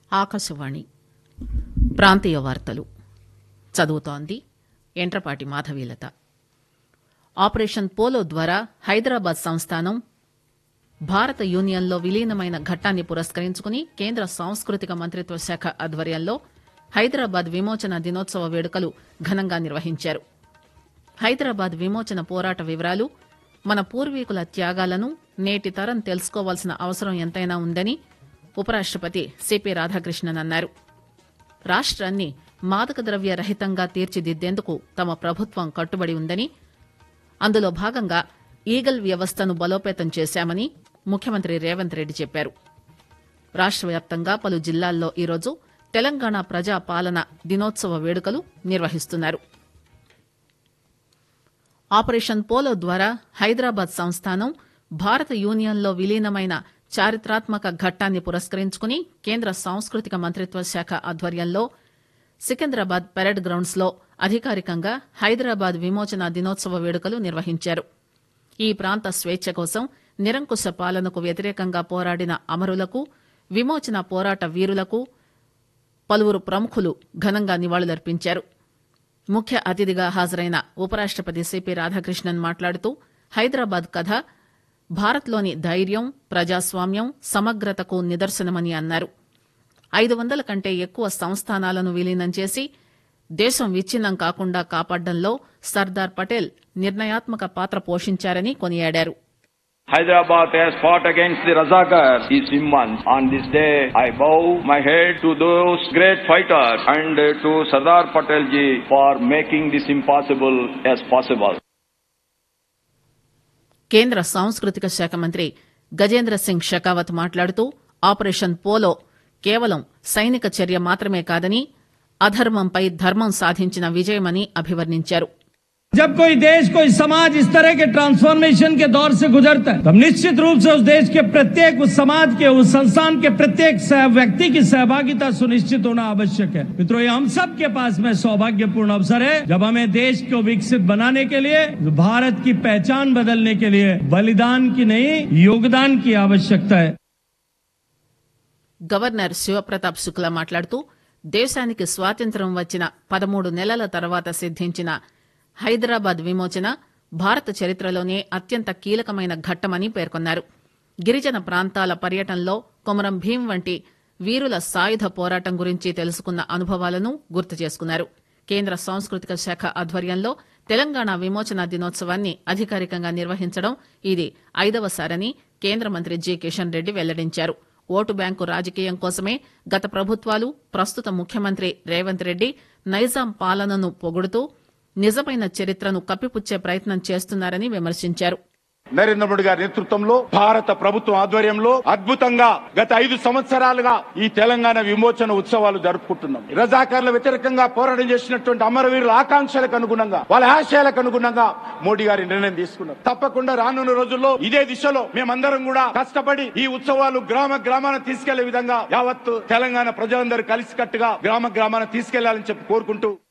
ఆకాశవాణి ప్రాంతీయ వార్తలు చదువుతోంది ఎంట్రపాటి మాధవీలత ఆపరేషన్ పోలో ద్వారా హైదరాబాద్ సంస్థానం భారత యూనియన్లో విలీనమైన ఘట్టాన్ని పురస్కరించుకుని కేంద్ర సాంస్కృతిక మంత్రిత్వ శాఖ ఆధ్వర్యంలో హైదరాబాద్ విమోచన దినోత్సవ వేడుకలు ఘనంగా నిర్వహించారు హైదరాబాద్ విమోచన పోరాట వివరాలు మన పూర్వీకుల త్యాగాలను నేటి తరం తెలుసుకోవాల్సిన అవసరం ఎంతైనా ఉందని ఉపరాష్టపతి సిపి రాధాకృష్ణన్ అన్నారు రాష్ట్రాన్ని మాదక ద్రవ్య రహితంగా తీర్చిదిద్దేందుకు తమ ప్రభుత్వం కట్టుబడి ఉందని అందులో భాగంగా ఈగల్ వ్యవస్థను బలోపేతం చేశామని ముఖ్యమంత్రి రేవంత్ రెడ్డి చెప్పారు రాష్ట్ర వ్యాప్తంగా పలు జిల్లాల్లో ఈరోజు తెలంగాణ ప్రజా పాలన దినోత్సవ వేడుకలు నిర్వహిస్తున్నారు ఆపరేషన్ పోలో ద్వారా హైదరాబాద్ సంస్థానం భారత యూనియన్లో విలీనమైన చారిత్రాత్మక ఘట్టాన్ని పురస్కరించుకుని కేంద్ర సాంస్కృతిక మంత్రిత్వ శాఖ ఆధ్వర్యంలో సికింద్రాబాద్ పెరేడ్ గ్రౌండ్స్ లో అధికారికంగా హైదరాబాద్ విమోచన దినోత్సవ వేడుకలు నిర్వహించారు ఈ ప్రాంత స్వేచ్ఛ కోసం నిరంకుశ పాలనకు వ్యతిరేకంగా పోరాడిన అమరులకు విమోచన పోరాట వీరులకు పలువురు ప్రముఖులు ఘనంగా నివాళులర్పించారు ముఖ్య అతిథిగా హాజరైన ఉపరాష్టపతి సిపి రాధాకృష్ణన్ మాట్లాడుతూ హైదరాబాద్ కథ భారత్లోని ధైర్యం ప్రజాస్వామ్యం సమగ్రతకు నిదర్శనమని అన్నారు ఐదు వందల కంటే ఎక్కువ సంస్థానాలను విలీనం చేసి దేశం విచ్ఛిన్నం కాకుండా కాపాడడంలో సర్దార్ పటేల్ నిర్ణయాత్మక పాత్ర పోషించారని కొనియాడారు Hyderabad has fought against the Razakars is immense. On this day, I bow my head to those great fighters and to Sardar Patel ji for making this impossible as possible. కేంద్ర సాంస్కృతిక శాఖ మంత్రి గజేంద్ర సింగ్ షెకావత్ మాట్లాడుతూ ఆపరేషన్ పోలో కేవలం సైనిక చర్య మాత్రమే కాదని అధర్మంపై ధర్మం సాధించిన విజయమని అభివర్ణించారు जब कोई देश कोई समाज इस तरह के ट्रांसफॉर्मेशन के दौर से गुजरता है तब निश्चित रूप से उस देश के प्रत्येक उस समाज के उस संस्थान के प्रत्येक सह- व्यक्ति की सहभागिता सुनिश्चित होना आवश्यक है मित्रों ये हम सब के पास में सौभाग्यपूर्ण अवसर है जब हमें देश को विकसित बनाने के लिए भारत की पहचान बदलने के लिए बलिदान की नहीं योगदान की आवश्यकता है గవర్నర్ శివప్రతాప్ శుక్లా మాట్లాడుతూ దేశానికి స్వాతంత్ర్యం వచ్చిన పదమూడు నెలల తర్వాత సిద్దించిన హైదరాబాద్ విమోచన భారత చరిత్రలోనే అత్యంత కీలకమైన ఘట్టమని పేర్కొన్నారు గిరిజన ప్రాంతాల పర్యటనలో కొమరం భీం వంటి వీరుల సాయుధ పోరాటం గురించి తెలుసుకున్న అనుభవాలను గుర్తు చేసుకున్నారు కేంద్ర సాంస్కృతిక శాఖ ఆధ్వర్యంలో తెలంగాణ విమోచన దినోత్సవాన్ని అధికారికంగా నిర్వహించడం ఇది ఐదవసారని కేంద్ర మంత్రి జి కిషన్ రెడ్డి వెల్లడించారు ఓటు బ్యాంకు రాజకీయం కోసమే గత ప్రభుత్వాలు ప్రస్తుత ముఖ్యమంత్రి రేవంత్ రెడ్డి నైజాం పాలనను పొగుడుతూ నిజమైన చరిత్రను కప్పిపుచ్చే ప్రయత్నం చేస్తున్నారని విమర్శించారు నరేంద్ర మోడీ గారి నేతృత్వంలో భారత ప్రభుత్వం ఆధ్వర్యంలో అద్భుతంగా గత ఐదు సంవత్సరాలుగా ఈ తెలంగాణ విమోచన ఉత్సవాలు జరుపుకుంటున్నాం రజాకార్ల వ్యతిరేకంగా పోరాటం చేసినటువంటి అమరవీరుల ఆకాంక్షలకు అనుగుణంగా వాళ్ళ ఆశయాలకు అనుగుణంగా మోడీ గారి నిర్ణయం తీసుకున్నారు తప్పకుండా రానున్న రోజుల్లో ఇదే దిశలో మేమందరం కూడా కష్టపడి ఈ ఉత్సవాలు గ్రామ గ్రామాన తీసుకెళ్లే విధంగా యావత్ తెలంగాణ ప్రజలందరూ కలిసికట్టుగా గ్రామ గ్రామాన తీసుకెళ్లాలని చెప్పి కోరుకుంటూ